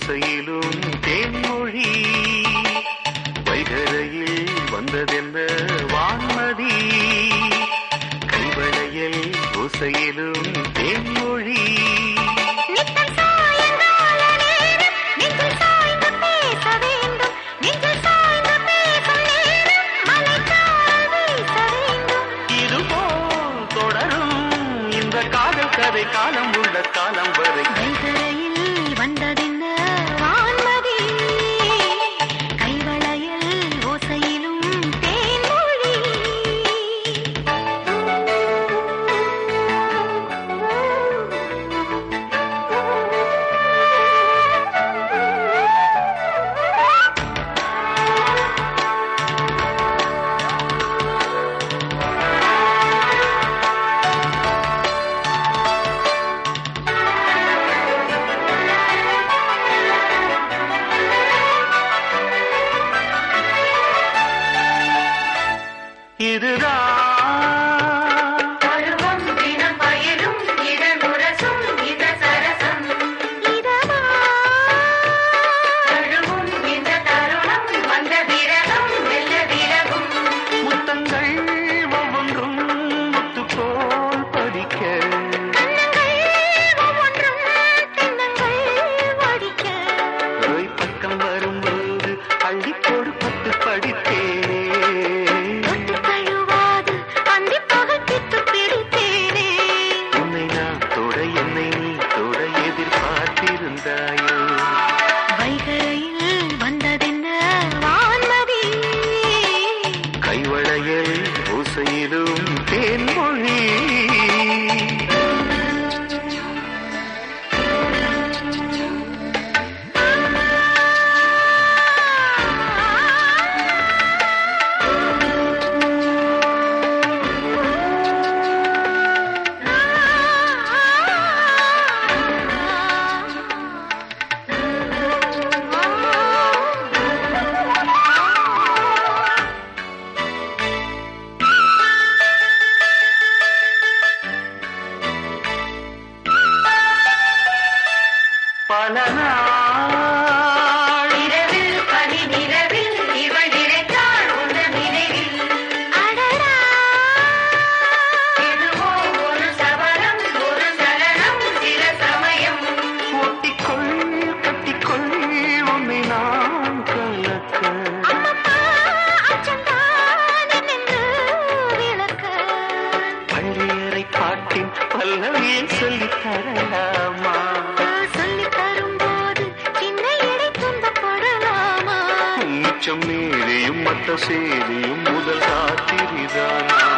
ஓசையிலும் தேன்மொழி வைகரையில் வந்ததென்ன வான்மதி கைவளையல் ஓசையிலும் தேன்மொழி நித்தம் சாயங்கால நேரம் நெஞ்சில் சாய்ந்து பேச வேண்டும் நெஞ்சில் சாய்ந்து பேசும் நேரம் மலைக்கால் வீச வேண்டும் இதுபோல் தொடரும் இந்த காதல் கதை காலம் உள்ள காலம் வரை வைகரையில் வந்ததென்ன வான்மதி கைவளையல் ஓசையிலும் தேன்மொழி இதுதான் பருவம் தினம் பயிரும் இதழ் முரசும் இத சரசம் இதமா தழுவும் இந்த தருணம் வந்த விரகம் வெல்ல விலகும் முத்தங்கள் ஒவ்வொன்றும் முத்துப்போல் படிக்க கண்ணங்கள் ஒவ்வொன்றும் திண்ணங்கள் வடிக்க ஓய் பக்கம் வரும்போது அள்ளிப்போடு பட்டு படித்தேனே தொட்டு தழுவாது அந்தி பகல் பித்து பிடித்தேனே உன்னை நான் தொட என்னை நீ தொட எதிர்பார்த்திருந்தாயோ வைகரையில் வந்ததென்ன வான்மதி கைவளையல் ஓசையிலும் தேன்மொழி பல நாள் இரவில் பனி நிலவில் இவள் நினைத்தாள் உந்த நினைவில் அடடா எதுவோ ஒரு சபலம் ஒரு சலனம் சில சமயம் ஒட்டிக்கொள் கட்டிக்கொள் உன்னை நான் கலக்க அம்மம்மா அச்சந்தான் என்று விளக்க பள்ளியறை பாட்டின் பல்லவியை சொல்லித் தரலாமா சொல்லித் தரும்போது சின்ன இடை துன்பப்படலாமா மிச்சம் மேலேயும் மற்ற சேதியும் முதல் ராத்திரிதானா